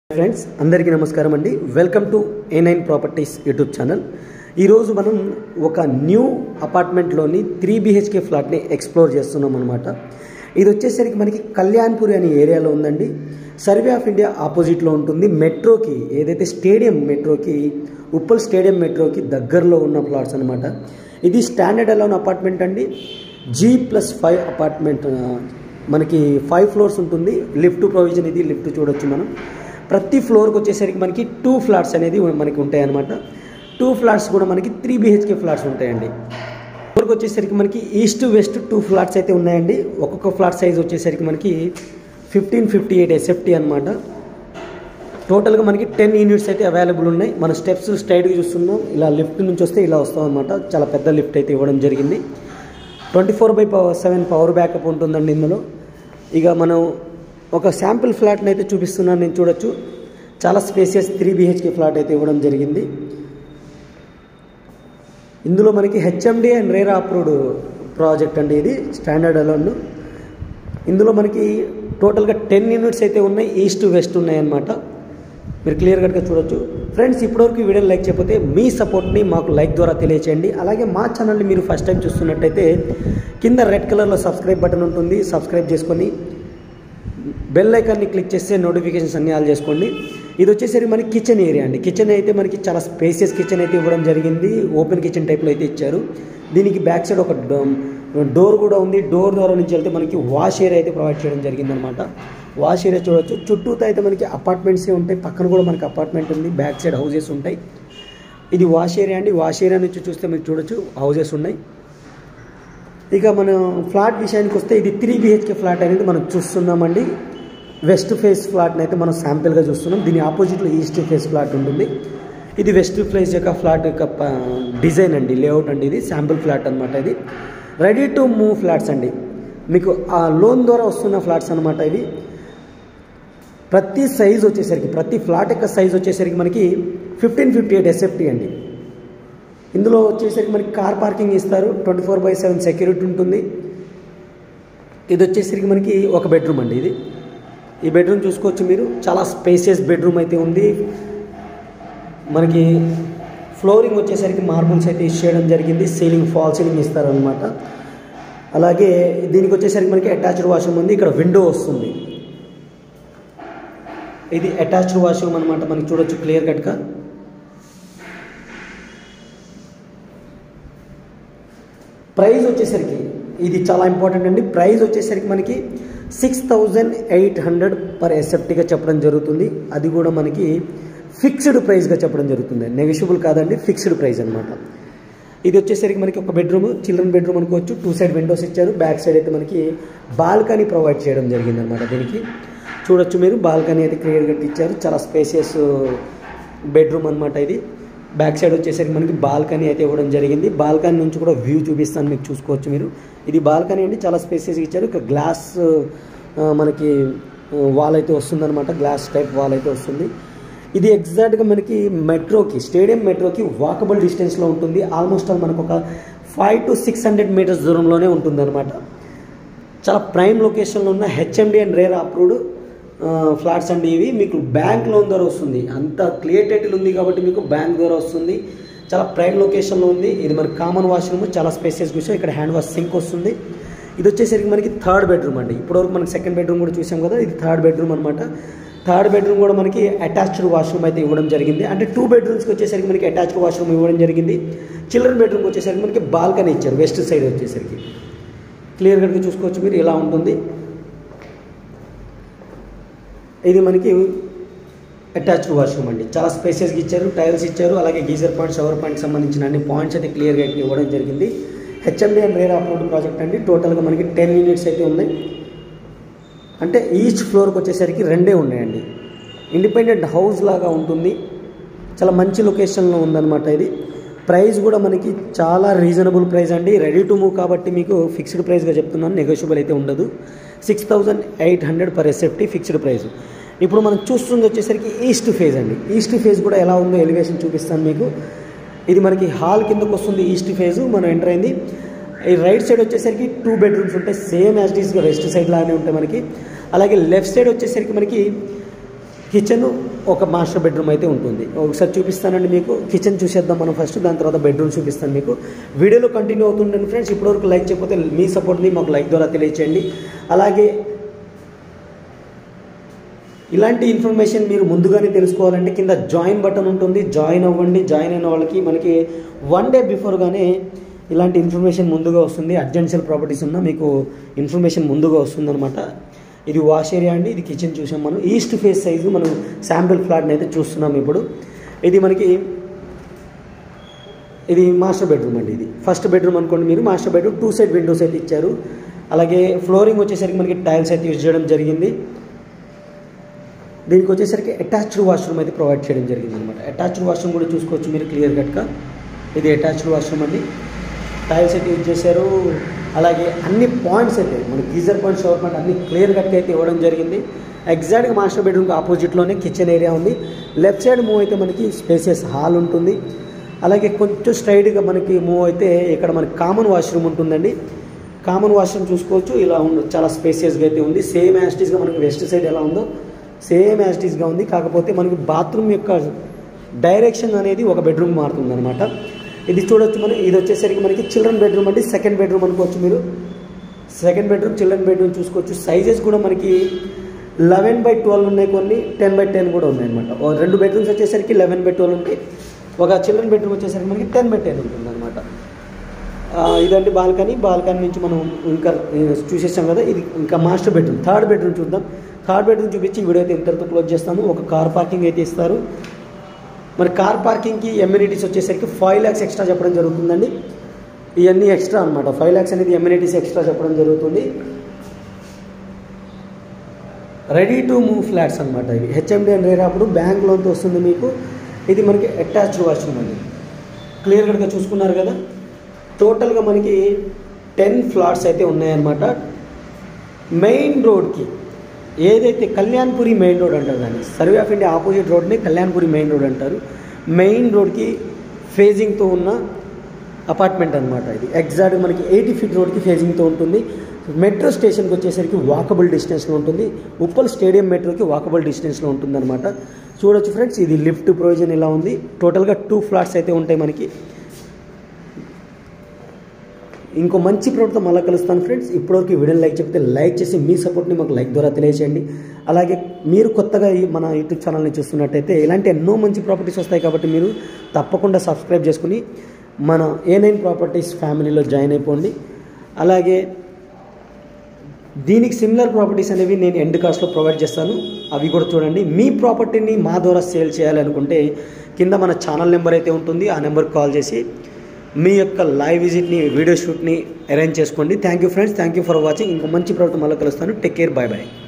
friends అందరికీ నమస్కారం అండి welcome to A nine properties YouTube channel ఈరోజు మనం ఒక న్యూ అపార్ట్మెంట్లోని త్రీ బిహెచ్కే ఫ్లాట్ని ఎక్స్ప్లోర్ చేస్తున్నాం అనమాట ఇది వచ్చేసరికి మనకి కళ్యాణ్పూరి అనే ఏరియాలో ఉందండి సర్వే ఆఫ్ ఇండియా ఆపోజిట్లో ఉంటుంది మెట్రోకి ఏదైతే స్టేడియం మెట్రోకి ఉప్పల్ స్టేడియం మెట్రోకి దగ్గరలో ఉన్న ప్లాట్స్ అనమాట ఇది స్టాండర్డ్ అలోన్ అపార్ట్మెంట్ అండి జీ ప్లస్ ఫైవ్ అపార్ట్మెంట్ ఆ, మనకి ఫైవ్ ఫ్లోర్స్ ఉంటుంది లిఫ్ట్ ప్రొవిజన్ ఇది లిఫ్ట్ చూడొచ్చు మనం ప్రతి ఫ్లోర్కి వచ్చేసరికి మనకి టూ ఫ్లాట్స్ అనేది మనకి ఉంటాయి అనమాట టూ ఫ్లాట్స్ కూడా మనకి త్రీ బిహెచ్కే ఫ్లాట్స్ ఉంటాయండి ఫ్లోర్కి వచ్చేసరికి మనకి ఈస్ట్ వెస్ట్ టూ ఫ్లాట్స్ అయితే ఉన్నాయండి ఒక్కొక్క ఫ్లాట్ సైజ్ వచ్చేసరికి మనకి ఫిఫ్టీన్ ఫిఫ్టీ ఎయిట్ ఎస్ఎఫ్టీ అనమాట టోటల్గా మనకి టెన్ యూనిట్స్ అయితే అవైలబుల్ ఉన్నాయి మన స్టెప్స్ స్ట్రైట్గా చూస్తున్నాం ఇలా లిఫ్ట్ నుంచి వస్తే ఇలా వస్తాం అనమాట చాలా పెద్ద లిఫ్ట్ అయితే ఇవ్వడం జరిగింది twenty four by power seven power backup ఉంటుందండి ఇందులో ఇక మనం ఒక శాంపిల్ ఫ్లాట్ని అయితే చూపిస్తున్నాను నేను చూడొచ్చు చాలా స్పేసియస్ త్రీ బిహెచ్కే ఫ్లాట్ అయితే ఇవ్వడం జరిగింది ఇందులో మనకి HMD and RERA approved project అండి ఇది స్టాండర్డ్ అలోన్ ఇందులో మనకి టోటల్గా టెన్ యూనిట్స్ అయితే ఉన్నాయి ఈస్ట్ వెస్ట్ ఉన్నాయి అన్నమాట మీరు క్లియర్ కట్గా చూడొచ్చు ఫ్రెండ్స్ ఇప్పటివరకు ఈ వీడియోని లైక్ చేయకపోతే మీ సపోర్ట్ని మాకు లైక్ ద్వారా తెలియచేయండి అలాగే మా ఛానల్ని మీరు ఫస్ట్ టైం చూస్తున్నట్టయితే కింద రెడ్ కలర్లో సబ్స్క్రైబ్ బటన్ ఉంటుంది సబ్స్క్రైబ్ చేసుకొని బెల్ ఐకాన్ని క్లిక్ చేస్తే నోటిఫికేషన్స్ అన్ని ఆల్ చేసుకోండి ఇది వచ్చేసరికి మనకి కిచెన్ ఏరియా అండి కిచెన్ అయితే మనకి చాలా స్పేసియస్ కిచెన్ అయితే ఇవ్వడం జరిగింది ఓపెన్ కిచెన్ టైప్లో అయితే ఇచ్చారు దీనికి బ్యాక్ సైడ్ ఒక డోర్ కూడా ఉంది డోర్ ద్వారా నుంచి వెళ్తే మనకి వాష్ ఏరియా అయితే ప్రొవైడ్ చేయడం జరిగింది అనమాట వాష్ ఏరియా చూడొచ్చు చుట్టూతో అయితే మనకి అపార్ట్మెంట్సే ఉంటాయి పక్కన కూడా మనకి అపార్ట్మెంట్ ఉంది బ్యాక్ సైడ్ హౌసెస్ ఉంటాయి ఇది వాష్ ఏరియా అండి వాష్ ఏరియా నుంచి చూస్తే మీరు చూడొచ్చు హౌసెస్ ఉన్నాయి ఇక మనం ఫ్లాట్ విషయానికి వస్తే ఇది త్రీ బిహెచ్కే ఫ్లాట్ అనేది మనం చూస్తున్నామండి వెస్ట్ ఫేస్ ఫ్లాట్ని అయితే మనం శాంపిల్గా చూస్తున్నాం దీని ఆపోజిట్లో ఈస్ట్ ఫేస్ ఫ్లాట్ ఉంటుంది ఇది వెస్ట్ ఫేస్ యొక్క ఫ్లాట్ యొక్క ప- డిజైన్ అండి లేఅవుట్ అండి ఇది శాంపిల్ ఫ్లాట్ అనమాట ఇది రెడీ టు మూవ్ ఫ్లాట్స్ అండి మీకు ఆ లోన్ ద్వారా వస్తున్న ఫ్లాట్స్ అనమాట ఇవి ప్రతి సైజ్ వచ్చేసరికి ప్రతి ఫ్లాట్ యొక్క సైజ్ వచ్చేసరికి మనకి ఫిఫ్టీన్ ఫిఫ్టీ ఎయిట్ ఎస్ఎఫ్టీ అండి ఇందులో వచ్చేసరికి మనకి కార్ పార్కింగ్ ఇస్తారు twenty four by seven security ఉంటుంది ఇది వచ్చేసరికి మనకి ఒక బెడ్రూమ్ అండి ఇది ఈ బెడ్రూమ్ చూసుకోవచ్చు మీరు చాలా స్పేసియస్ బెడ్రూమ్ అయితే ఉంది మనకి ఫ్లోరింగ్ వచ్చేసరికి మార్బుల్స్ అయితే యూస్ చేయడం జరిగింది సీలింగ్ ఫాల్ సీలింగ్ ఇస్తారనమాట అలాగే దీనికి వచ్చేసరికి మనకి అటాచ్డ్ వాష్రూమ్ ఉంది ఇక్కడ విండో వస్తుంది ఇది అటాచ్డ్ వాష్రూమ్ అనమాట మనకి చూడొచ్చు క్లియర్ కట్గా ప్రైస్ వచ్చేసరికి ఇది చాలా ఇంపార్టెంట్ అండి ప్రైస్ వచ్చేసరికి మనకి six thousand eight hundred per ఎస్ఎఫ్టీగా చెప్పడం జరుగుతుంది అది కూడా మనకి ఫిక్స్డ్ ప్రైస్గా చెప్పడం జరుగుతుంది నెగిషియబుల్ కాదండి ఫిక్స్డ్ ప్రైస్ అనమాట ఇది వచ్చేసరికి మనకి ఒక బెడ్రూమ్ చిల్డ్రన్ బెడ్రూమ్ అనుకోవచ్చు టూ సైడ్ విండోస్ ఇచ్చారు బ్యాక్ సైడ్ అయితే మనకి బాల్కనీ ప్రొవైడ్ చేయడం జరిగింది అనమాట దీనికి చూడొచ్చు మీరు బాల్కనీ అయితే క్లియర్గా ఇచ్చారు చాలా స్పేసియస్ బెడ్రూమ్ అనమాట ఇది బ్యాక్ సైడ్ వచ్చేసరికి మనకి బాల్కనీ అయితే ఇవ్వడం జరిగింది బాల్కనీ నుంచి కూడా వ్యూ చూపిస్తాను మీకు చూసుకోవచ్చు మీరు ఇది బాల్కనీ అండి చాలా స్పేసియస్గా ఇచ్చారు ఇక గ్లాస్ ఆ, మనకి వాల్ అయితే వస్తుందన్నమాట గ్లాస్ టైప్ వాల్ అయితే వస్తుంది ఇది ఎగ్జాక్ట్గా మనకి మెట్రోకి స్టేడియం మెట్రోకి వాకబుల్ డిస్టెన్స్లో ఉంటుంది ఆల్మోస్ట్ ఆల్ మనకు ఒక five to six hundred meters దూరంలోనే ఉంటుంది చాలా ప్రైమ్ లొకేషన్లో ఉన్న HMD and RERA approved flats అండి ఇవి మీకు బ్యాంక్ లోన్ ద్వారా వస్తుంది అంత క్లియర్ టైటిల్ ఉంది కాబట్టి మీకు బ్యాంక్ ద్వారా వస్తుంది చాలా ప్రైమ్ లొకేషన్లో ఉంది ఇది మనకి కామన్ వాష్రూమ్ చాలా స్పేసియస్ విషయం ఇక్కడ హ్యాండ్ వాష్ సింక్ వస్తుంది ఇది వచ్చేసరికి మనకి థర్డ్ బెడ్రూమ్ అండి ఇప్పటివరకు మనకి సెకండ్ బెడ్రూమ్ కూడా చూసాం కదా ఇది థర్డ్ బెడ్రూమ్ అనమాట థర్డ్ బెడ్రూమ్ కూడా మనకి అటాచ్డ్ వాష్రూమ్ అయితే ఇవ్వడం జరిగింది అంటే టూ బెడ్రూమ్స్కి వచ్చేసరికి మనకి అటాచ్డ్ వాష్రూమ్ ఇవ్వడం జరిగింది చిల్డ్రన్ బెడ్రూమ్కి వచ్చేసరికి మనకి బాల్కనీ ఇచ్చారు వెస్ట్ సైడ్ వచ్చేసరికి క్లియర్ కట్గా చూసుకోవచ్చు మీరు ఇలా ఉంటుంది ఇది మనకి అటాచ్డ్ వాష్రూమ్ అండి చాలా స్పేసెస్గా ఇచ్చారు టైల్స్ ఇచ్చారు అలాగే గీజర్ పాయింట్ షవర్ పాయింట్ సంబంధించిన అన్ని పాయింట్స్ అయితే క్లియర్గా అయితే ఇవ్వడం జరిగింది HMD and RERA upload project అండి టోటల్గా మనకి టెన్ యూనిట్స్ అయితే ఉన్నాయి అంటే ఈచ్ ఫ్లోర్కి వచ్చేసరికి రెండే ఉన్నాయండి ఇండిపెండెంట్ హౌస్ లాగా ఉంటుంది చాలా మంచి లొకేషన్లో ఉందన్నమాట ఇది ప్రైస్ కూడా మనకి చాలా రీజనబుల్ ప్రైస్ అండి రెడీ టు మూవ్ కాబట్టి మీకు ఫిక్స్డ్ ప్రైస్గా చెప్తున్నాను నెగోషియబుల్ అయితే ఉండదు six thousand eight hundred per SFT fixed price ఇప్పుడు మనం చూస్తుంది వచ్చేసరికి ఈస్ట్ ఫేజ్ అండి ఈస్ట్ ఫేజ్ కూడా ఎలా ఉందో ఎలివేషన్ చూపిస్తాను మీకు ఇది మనకి హాల్ కిందకు వస్తుంది ఈస్ట్ ఫేజ్ మనం ఎంటర్ అయింది ఈ రైట్ సైడ్ వచ్చేసరికి టూ బెడ్రూమ్స్ ఉంటాయి సేమ్ యాజ్ డీస్గా వెస్ట్ సైడ్ లాగానే ఉంటాయి మనకి అలాగే లెఫ్ట్ సైడ్ వచ్చేసరికి మనకి కిచెన్ ఒక మాస్టర్ బెడ్రూమ్ అయితే ఉంటుంది ఒకసారి చూపిస్తానండి మీకు కిచెన్ చూసేద్దాం మనం ఫస్ట్ దాని తర్వాత బెడ్రూమ్ చూపిస్తాను మీకు వీడియోలో కంటిన్యూ అవుతుండండి ఫ్రెండ్స్ ఇప్పటివరకు లైక్ చేయకపోతే మీ సపోర్ట్ని మాకు లైక్ ద్వారా తెలియచేయండి అలాగే ఇలాంటి ఇన్ఫర్మేషన్ మీరు ముందుగానే తెలుసుకోవాలంటే కింద జాయిన్ బటన్ ఉంటుంది జాయిన్ అవ్వండి జాయిన్ అయిన వాళ్ళకి మనకి వన్ డే బిఫోర్గానే ఇలాంటి ఇన్ఫర్మేషన్ ముందుగా వస్తుంది అర్జెన్షియల్ ప్రాపర్టీస్ ఉన్న మీకు ఇన్ఫర్మేషన్ ముందుగా వస్తుందన్నమాట ఇది వాష్ ఏరియా అండి ఇది కిచెన్ చూసాం మనం ఈస్ట్ ఫేస్ సైజు మనం శాంపిల్ ఫ్లాట్ని అయితే చూస్తున్నాం ఇప్పుడు ఇది మనకి ఇది మాస్టర్ బెడ్రూమ్ అండి ఇది ఫస్ట్ బెడ్రూమ్ అనుకోండి మీరు master bedroom two side windows అయితే ఇచ్చారు అలాగే ఫ్లోరింగ్ వచ్చేసరికి మనకి టైల్స్ అయితే యూజ్ చేయడం జరిగింది దీనికి వచ్చేసరికి అటాచ్డ్ వాష్రూమ్ అయితే ప్రొవైడ్ చేయడం జరిగింది అనమాట అటాచ్డ్ వాష్రూమ్ కూడా చూసుకోవచ్చు మీరు క్లియర్ కట్గా ఇది అటాచ్డ్ వాష్రూమ్ అండి టైల్స్ అయితే యూజ్ చేశారు అలాగే అన్ని పాయింట్స్ అయితే మన గీజర్ పాయింట్ షవర్ పాయింట్ అన్ని క్లియర్ కట్గా అయితే ఇవ్వడం జరిగింది ఎగ్జాక్ట్గా మాస్టర్ బెడ్రూమ్కి ఆపోజిట్లోనే కిచెన్ ఏరియా ఉంది లెఫ్ట్ సైడ్ మూవ్ అయితే మనకి స్పేసియస్ హాల్ ఉంటుంది అలాగే కొంచెం స్ట్రైట్గా మనకి మూవ్ అయితే ఇక్కడ మనకి కామన్ వాష్రూమ్ ఉంటుందండి కామన్ వాష్రూమ్ చూసుకోవచ్చు ఇలా ఉంది చాలా స్పేసియస్గా అయితే ఉంది సేమ్ యాస్టీస్గా మనకి వెస్ట్ సైడ్ ఎలా ఉందో సేమ్ యాస్టీస్గా ఉంది కాకపోతే మనకి బాత్రూమ్ యొక్క డైరెక్షన్ అనేది ఒక బెడ్రూమ్ మారుతుంది అనమాట ఇది చూడొచ్చు మనం ఇది వచ్చేసరికి మనకి చిల్డ్రన్ బెడ్రూమ్ అండి సెకండ్ బెడ్రూమ్ అనుకోవచ్చు మీరు సెకండ్ బెడ్రూమ్ చిల్డ్రన్ బెడ్రూమ్ చూసుకోవచ్చు సైజెస్ కూడా మనకి లెవెన్ బై ట్వెల్వ్ ఉన్నాయి కొన్ని టెన్ బై టెన్ కూడా ఉన్నాయి అనమాట రెండు బెడ్రూమ్స్ వచ్చేసరికి లెవెన్ బై ట్వెల్వ్ ఉంటాయి ఒక చిల్డ్రన్ బెడ్రూమ్ వచ్చేసరికి మనకి టెన్ బై టెన్ ఉంటుంది అనమాట ఇదండి బాల్కనీ బాల్కనీ నుంచి మనం ఇంకా చూసేసాం కదా ఇది ఇంకా మాస్టర్ బెడ్రూమ్ థర్డ్ బెడ్రూమ్ చూద్దాం థర్డ్ బెడ్రూమ్ చూపించి ఈ వీడియో అయితే ఇంతటితో క్లోజ్ చేస్తాము ఒక కార్ పార్కింగ్ అయితే ఇస్తారు మరి కార్ పార్కింగ్కి ఎమ్యూనిటీస్ వచ్చేసరికి ఫైవ్ ల్యాక్స్ ఎక్స్ట్రా చెప్పడం జరుగుతుందండి ఇవన్నీ ఎక్స్ట్రా అనమాట ఫైవ్ ల్యాక్స్ అనేది ఎమ్యూనిటీస్ ఎక్స్ట్రా చెప్పడం జరుగుతుంది రెడీ టు మూవ్ ఫ్లాట్స్ అనమాట ఇవి హెచ్ఎండి అని రేరాప్పుడు బ్యాంక్ లోన్తో వస్తుంది మీకు ఇది మనకి అటాచ్డ్ వాష్రూమ్ అండి క్లియర్ కట్గా చూసుకున్నారు కదా టోటల్గా మనకి టెన్ ఫ్లాట్స్ అయితే ఉన్నాయన్నమాట మెయిన్ రోడ్కి ఏదైతే కళ్యాణ్పురి మెయిన్ రోడ్ అంటారు దాన్ని సర్వే ఆఫ్ ఇండియా ఆపోజిట్ రోడ్ని కళ్యాణ్పురి మెయిన్ రోడ్ అంటారు మెయిన్ రోడ్కి ఫేజింగ్తో ఉన్న అపార్ట్మెంట్ అనమాట ఇది ఎగ్జాక్ట్ మనకి ఎయిటీ ఫీట్ రోడ్కి ఫేజింగ్తో ఉంటుంది మెట్రో స్టేషన్కి వచ్చేసరికి వాకబుల్ డిస్టెన్స్లో ఉంటుంది ఉప్పల్ స్టేడియం మెట్రోకి వాకబుల్ డిస్టెన్స్లో ఉంటుంది అనమాట చూడొచ్చు ఫ్రెండ్స్ ఇది లిఫ్ట్ ప్రొవిజన్ ఇలా ఉంది టోటల్గా టూ ఫ్లాట్స్ అయితే ఉంటాయి మనకి ఇంకో మంచి ప్రోడక్ట్తో మళ్ళీ కలుస్తాను ఫ్రెండ్స్ ఇప్పటివరకు ఈ వీడియోని లైక్ చెప్తే లైక్ చేసి మీ సపోర్ట్ని మాకు లైక్ ద్వారా తెలియజేయండి అలాగే మీరు కొత్తగా ఈ మన యూట్యూబ్ ఛానల్ని చూస్తున్నట్టయితే ఇలాంటి ఎన్నో మంచి ప్రాపర్టీస్ వస్తాయి కాబట్టి మీరు తప్పకుండా సబ్స్క్రైబ్ చేసుకుని మన ఏ నైన్ ప్రాపర్టీస్ ఫ్యామిలీలో జాయిన్ అయిపోండి అలాగే దీనికి సిమిలర్ ప్రాపర్టీస్ అనేవి నేను ఎండ్ కాస్ట్లో ప్రొవైడ్ చేస్తాను అవి కూడా చూడండి మీ ప్రాపర్టీని మా ద్వారా సేల్ చేయాలి అనుకుంటే కింద మన ఛానల్ నెంబర్ అయితే ఉంటుంది ఆ నెంబర్కి కాల్ చేసి మీ యొక్క లైవ్ విజిట్ని వీడియో షూట్ని అరేంజ్ చేసుకోండి thank you friends thank you for watching ఇంకో మంచి ప్రోడక్ట్ మళ్ళీ కలుస్తాను టేక్ కేర్ బాయ్ బాయ్